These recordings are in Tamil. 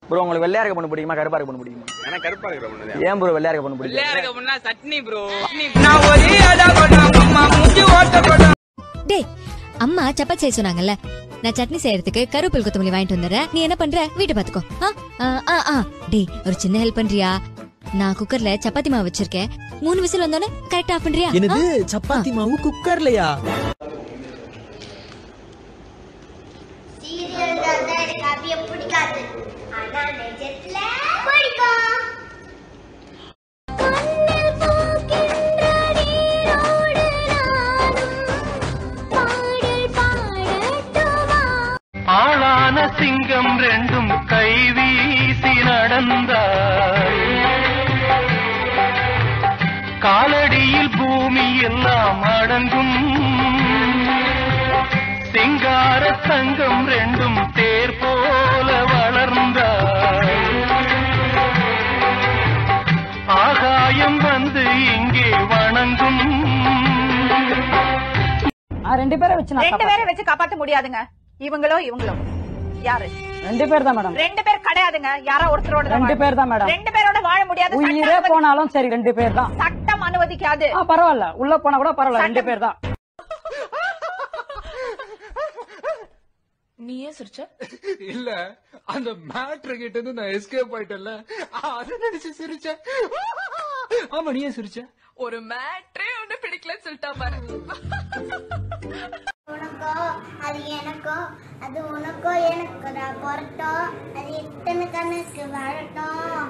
ப்ரோ உங்களுக்கு வெள்ளையா இருக்க பொண்ணு பிடிக்குமா கருப்பா இருக்க பொண்ணு பிடிக்குமா எனக்கு கருப்பா இருக்கிற பொண்ணு ஏன் ப்ரோ வெள்ளையா இருக்க பொண்ணு பிடிக்கும் வெள்ளையா இருக்க பொண்ணா சட்னி ப்ரோ நான் ஒரே அடா பண்ண அம்மா மூஞ்சி ஓட்ட போட டேய் அம்மா சப்பாத்தி செய்ய சொன்னாங்கல்ல நான் சட்னி செய்யறதுக்கு கருவேப்பில் கொத்தமல்லி வாங்கிட்டு வந்துடுறேன் நீ என்ன பண்ற வீட்டை பாத்துக்கோ ஆ? ஆ, ஆ, ஆ. டேய் ஒரு சின்ன ஹெல்ப் பண்றியா நான் குக்கர்ல சப்பாத்தி மாவு வச்சிருக்கேன் மூணு விசில் வந்தோடனே கரெக்டா ஆஃப் பண்றியா என்னது ஆ? சப்பாத்தி மாவு குக்கர்லயா சீரியல் தான் எனக்கு அவிய பிடிக்காது ஆனா நிஜத்துல பிடிக்கும் கண்ணில் போகின்ற நீரோடு நானும் பாடல் பாடட்டுமா ஆளான சிங்கம் ரெண்டும் கைவீசி நடந்தாய் காலடியில் பூமி எல்லாம் அடங்கும் சிங்கார தங்கம் ரெண்டும் தேர் போல வளர்ந்தாய் ஆகாயம் வந்து இங்கே வணங்கும் ரெண்டு பேரை வச்சு நான் ரெண்டு பேரை வச்சு காப்பாத்த முடியாதுங்க இவங்களோ இவங்களோ யாரு ரெண்டு பேர் தான் மேடம் ரெண்டு பேர் கிடையாதுங்க யாரோ ஒருத்தரோட தான் ரெண்டு வாழ- பேர் தான் மேடம் ரெண்டு பேரோட வாழ முடியாது சட்டம் உயிரே அனுமதி- போனாலும் சரி ரெண்டு பேர் தான் சட்டம் அனுமதிக்காது ஆ, பரவாயில்ல உள்ள போனா கூட பரவாயில்ல ரெண்டு பேர் தான் நீ ஏன் சிரிச்ச இல்ல அந்த மேட்ரு கிட்ட இருந்து நான் எஸ்கேப் ஆயிட்டேன்ல அத நினைச்சு சிரிச்சேன் ஆமா நீ ஏன் சிரிச்ச ஒரு மேட்ரே ஒண்ணு பிடிக்கலன்னு சொல்லிட்டா பாரு உனக்கோ அது எனக்கோ அது உனக்கோ எனக்கு பொறட்டும் அது எத்தனை கண்ணுக்கு வரட்டும்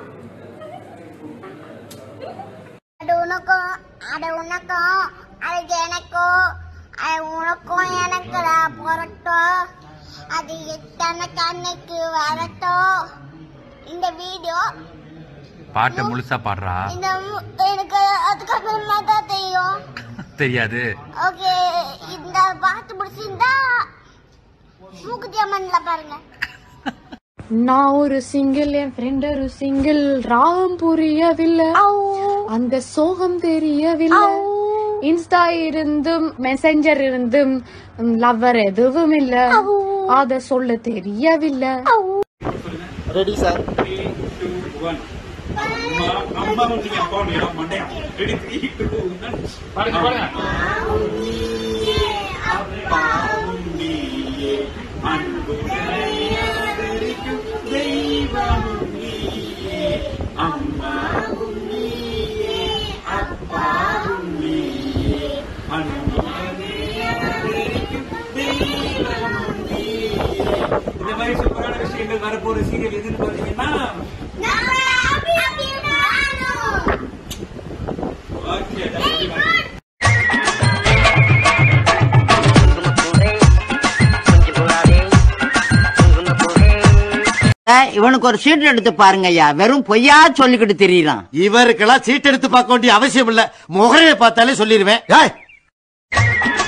அது உனக்கோ அது உனக்கோ அது எனக்கோ அது உனக்கும் எனக்கு பொறட்டும் அது எத்தனை கண்ணுக்கு வரட்டும் இந்த வீடியோ பாட்டை முழுசா பாடுறா இந்த மு- எனக்கு அதுக்கப்புறமா தான் தெரியும் தெரியாது ஓகே இந்த பாட்டு பிடிச்சிருந்தா மூக்குத்தி அம்மன்ல பாருங்க நான் ஒரு சிங்கிள் என் ஃப்ரெண்ட் ஒரு சிங்கிள் ராகம் புரியவில்லை அந்த சோகம் தெரியவில்லை இன்ஸ்டா இருந்தும் மெசஞ்சர் இருந்தும் லவ்வர் எதுவும் இல்ல அத சொல்ல தெரியவில்லை ரெடி சார் இந்த மாதிரி சூப்பரான விஷயங்கள் வரப்போற சீரியல் எதுன்னு பாத்தீங்கன்னா இவனுக்கு ஒரு சீட் எடுத்து பாருங்க ஐயா வெறும் பொய்யா சொல்லிக்கிட்டு தெரியலாம் இவருக்கெல்லாம் சீட் எடுத்து பார்க்க வேண்டிய அவசியம் இல்ல முகரையை பார்த்தாலே சொல்லிடுவேன் ஏய்